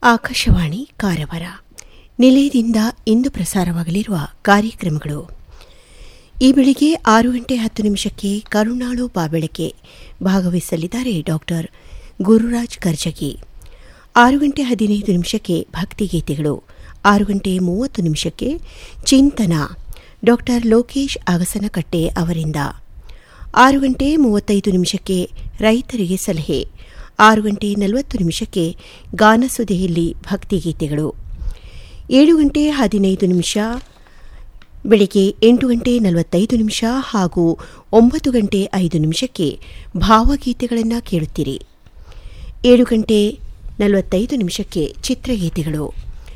ಆಕಾಶವಾಣಿ ಕಾರವಾರ ನಿಲಯದಿಂದ ಇಂದು ಪ್ರಸಾರವಾಗಲಿರುವ ಕಾರ್ಯಕ್ರಮಗಳು ಈ ಬೆಳಿಗ್ಗೆ ಆರು ಗಂಟೆ ಹತ್ತು ನಿಮಿಷಕ್ಕೆ ಕರುಣಾಳು ಬಾಬೆಳಕೆ ಭಾಗವಹಿಸಲಿದ್ದಾರೆ ಡಾಕ್ಟರ್ ಗುರುರಾಜ್ ಕರ್ಜಗಿ ಆರು ಗಂಟೆ ಹದಿನೈದು ನಿಮಿಷಕ್ಕೆ ಭಕ್ತಿಗೀತೆಗಳು ಆರು ಗಂಟೆ ಮೂವತ್ತು ನಿಮಿಷಕ್ಕೆ ಚಿಂತನ ಡಾಕ್ಟರ್ ಲೋಕೇಶ್ ಅಗಸನಕಟ್ಟೆ ಅವರಿಂದ ಆರು ಗಂಟೆ ಮೂವತ್ತೈದು ನಿಮಿಷಕ್ಕೆ ರೈತರಿಗೆ ಸಲಹೆ ಆರು ಗಂಟೆ ನಲವತ್ತು ನಿಮಿಷಕ್ಕೆ ಗಾನಸುದೆಯಲ್ಲಿ ಭಕ್ತಿಗೀತೆಗಳು ಏಳು ಗಂಟೆ ಹದಿನೈದು ನಿಮಿಷ ಬೆಳಿಗ್ಗೆ ಎಂಟು ಗಂಟೆ ನಲವತ್ತೈದು ನಿಮಿಷ ಹಾಗೂ ಒಂಬತ್ತು ಗಂಟೆ ಐದು ನಿಮಿಷಕ್ಕೆ ಭಾವಗೀತೆಗಳನ್ನು ಕೇಳುತ್ತೀರಿ ಏಳು ಗಂಟೆ ನಲವತ್ತೈದು ನಿಮಿಷಕ್ಕೆ ಚಿತ್ರಗೀತೆಗಳು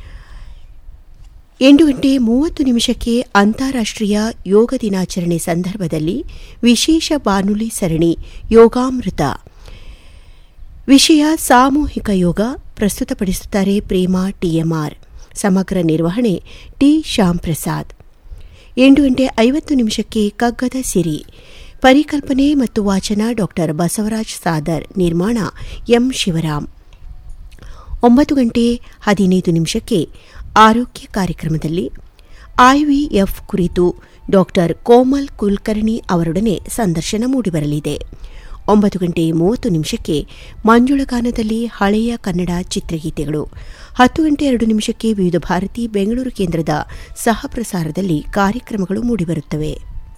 ಎಂಟು ಗಂಟೆ ಮೂವತ್ತು ನಿಮಿಷಕ್ಕೆ ಅಂತಾರಾಷ್ಟ್ರೀಯ ಯೋಗ ದಿನಾಚರಣೆ ಸಂದರ್ಭದಲ್ಲಿ ವಿಶೇಷ ಬಾನುಲಿ ಸರಣಿ ಯೋಗಾಮೃತ ವಿಷಯ ಸಾಮೂಹಿಕ ಯೋಗ ಪ್ರಸ್ತುತಪಡಿಸುತ್ತಾರೆ ಪ್ರೇಮಾ ಟಿಎಂಆರ್ ಸಮಗ್ರ ನಿರ್ವಹಣೆ ಟಿ ಶ್ಯಾಮ್ ಪ್ರಸಾದ್ ಎಂಟು ಗಂಟೆ ಐವತ್ತು ನಿಮಿಷಕ್ಕೆ ಕಗ್ಗದ ಸಿರಿ ಪರಿಕಲ್ಪನೆ ಮತ್ತು ವಾಚನ ಡಾಕ್ಟರ್ ಬಸವರಾಜ್ ಸಾದರ್ ನಿರ್ಮಾಣ ಎಂ ಶಿವರಾಮ್ ಒಂಬತ್ತು ಗಂಟೆ ಹದಿನೈದು ನಿಮಿಷಕ್ಕೆ ಆರೋಗ್ಯ ಕಾರ್ಯಕ್ರಮದಲ್ಲಿ ಐವಿಎಫ್ ಕುರಿತು ಡಾಕ್ಟರ್ ಕೋಮಲ್ ಕುಲಕರ್ಣಿ ಅವರೊಡನೆ ಸಂದರ್ಶನ ಮೂಡಿಬರಲಿದೆ ಒಂಬತ್ತು ಗಂಟೆ ಮೂವತ್ತು ನಿಮಿಷಕ್ಕೆ ಮಂಜುಳಗಾನದಲ್ಲಿ ಹಳೆಯ ಕನ್ನಡ ಚಿತ್ರಗೀತೆಗಳು ಹತ್ತು ಗಂಟೆ ಎರಡು ನಿಮಿಷಕ್ಕೆ ವಿವಿಧ ಭಾರತಿ ಬೆಂಗಳೂರು ಕೇಂದ್ರದ ಸಹ ಪ್ರಸಾರದಲ್ಲಿ ಕಾರ್ಯಕ್ರಮಗಳು ಮೂಡಿಬರುತ್ತವೆ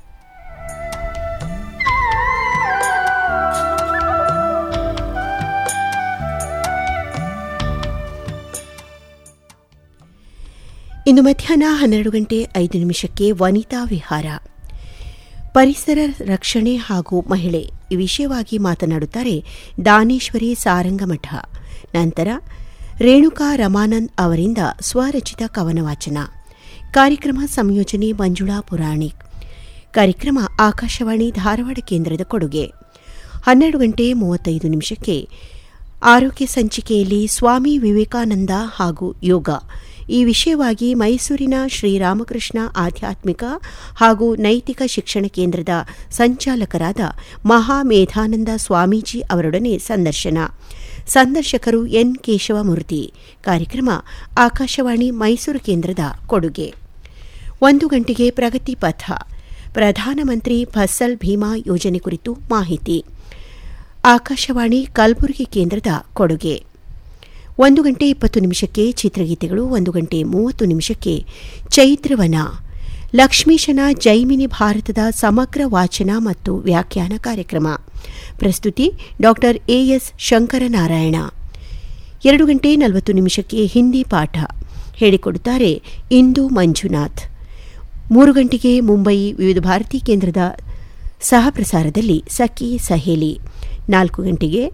ಇಂದು ಮಧ್ಯಾಹ್ನ ಹನ್ನೆರಡು ಗಂಟೆ ಐದು ನಿಮಿಷಕ್ಕೆ ವನಿತಾ ವಿಹಾರ ಪರಿಸರ ರಕ್ಷಣೆ ಹಾಗೂ ಮಹಿಳೆ ಈ ವಿಷಯವಾಗಿ ಮಾತನಾಡುತ್ತಾರೆ ದಾನೇಶ್ವರಿ ಸಾರಂಗಮಠ ನಂತರ ರೇಣುಕಾ ರಮಾನಂದ್ ಅವರಿಂದ ಸ್ವರಚಿತ ಕವನ ವಾಚನ ಕಾರ್ಯಕ್ರಮ ಸಂಯೋಜನೆ ಮಂಜುಳಾ ಪುರಾಣಿಕ್ ಕಾರ್ಯಕ್ರಮ ಆಕಾಶವಾಣಿ ಧಾರವಾಡ ಕೇಂದ್ರದ ಕೊಡುಗೆ ಹನ್ನೆರಡು ಗಂಟೆ ಮೂವತ್ತೈದು ನಿಮಿಷಕ್ಕೆ ಆರೋಗ್ಯ ಸಂಚಿಕೆಯಲ್ಲಿ ಸ್ವಾಮಿ ವಿವೇಕಾನಂದ ಹಾಗೂ ಯೋಗ ಈ ವಿಷಯವಾಗಿ ಮೈಸೂರಿನ ಶ್ರೀರಾಮಕೃಷ್ಣ ಆಧ್ಯಾತ್ಮಿಕ ಹಾಗೂ ನೈತಿಕ ಶಿಕ್ಷಣ ಕೇಂದ್ರದ ಸಂಚಾಲಕರಾದ ಮಹಾಮೇಧಾನಂದ ಸ್ವಾಮೀಜಿ ಅವರೊಡನೆ ಸಂದರ್ಶನ ಸಂದರ್ಶಕರು ಎನ್ ಕೇಶವಮೂರ್ತಿ ಕಾರ್ಯಕ್ರಮ ಆಕಾಶವಾಣಿ ಮೈಸೂರು ಕೇಂದ್ರದ ಕೊಡುಗೆ ಒಂದು ಗಂಟೆಗೆ ಪ್ರಗತಿ ಪಥ ಪ್ರಧಾನಮಂತ್ರಿ ಫಸಲ್ ಭೀಮಾ ಯೋಜನೆ ಕುರಿತು ಮಾಹಿತಿ ಆಕಾಶವಾಣಿ ಕಲಬುರಗಿ ಕೇಂದ್ರದ ಕೊಡುಗೆ ಒಂದು ಗಂಟೆ ಇಪ್ಪತ್ತು ನಿಮಿಷಕ್ಕೆ ಚಿತ್ರಗೀತೆಗಳು ಒಂದು ಗಂಟೆ ಮೂವತ್ತು ನಿಮಿಷಕ್ಕೆ ಚೈತ್ರವನ ಲಕ್ಷ್ಮೀಶನ ಜೈಮಿನಿ ಭಾರತದ ಸಮಗ್ರ ವಾಚನ ಮತ್ತು ವ್ಯಾಖ್ಯಾನ ಕಾರ್ಯಕ್ರಮ ಪ್ರಸ್ತುತಿ ಡಾಕ್ಟರ್ ಎಎಸ್ ಶಂಕರನಾರಾಯಣ ಎರಡು ಗಂಟೆ ನಲವತ್ತು ನಿಮಿಷಕ್ಕೆ ಹಿಂದಿ ಪಾಠ ಹೇಳಿಕೊಡುತ್ತಾರೆ ಇಂದು ಮಂಜುನಾಥ್ ಮೂರು ಗಂಟೆಗೆ ಮುಂಬೈ ವಿವಿಧ ಭಾರತಿ ಕೇಂದ್ರದ ಸಹ ಪ್ರಸಾರದಲ್ಲಿ ಸಖಿ ಸಹೇಲಿ ನಾಲ್ಕು ಗಂಟೆಗೆ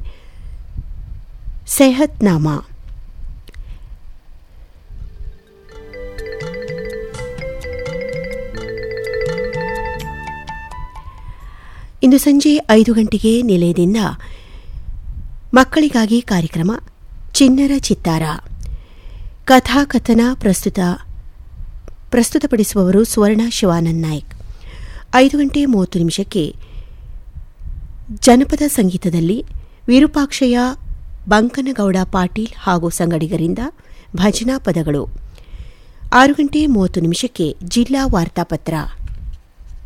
ಸೆಹತ್ನಾಮಾ ಇಂದು ಸಂಜೆ ಐದು ಗಂಟೆಗೆ ನಿಲಯದಿಂದ ಮಕ್ಕಳಿಗಾಗಿ ಕಾರ್ಯಕ್ರಮ ಚಿನ್ನರ ಚಿತ್ತಾರ ಕಥಾಕಥನ ಪ್ರಸ್ತುತ ಪ್ರಸ್ತುತಪಡಿಸುವವರು ಸುವರ್ಣ ಶಿವಾನಂದ್ ನಾಯ್ಕ್ ಐದು ಗಂಟೆ ಮೂವತ್ತು ನಿಮಿಷಕ್ಕೆ ಜನಪದ ಸಂಗೀತದಲ್ಲಿ ವಿರೂಪಾಕ್ಷಯ್ಯ ಬಂಕನಗೌಡ ಪಾಟೀಲ್ ಹಾಗೂ ಸಂಗಡಿಗರಿಂದ ಭಜನಾ ಪದಗಳು ಆರು ಗಂಟೆ ಮೂವತ್ತು ನಿಮಿಷಕ್ಕೆ ಜಿಲ್ಲಾ ವಾರ್ತಾಪತ್ರ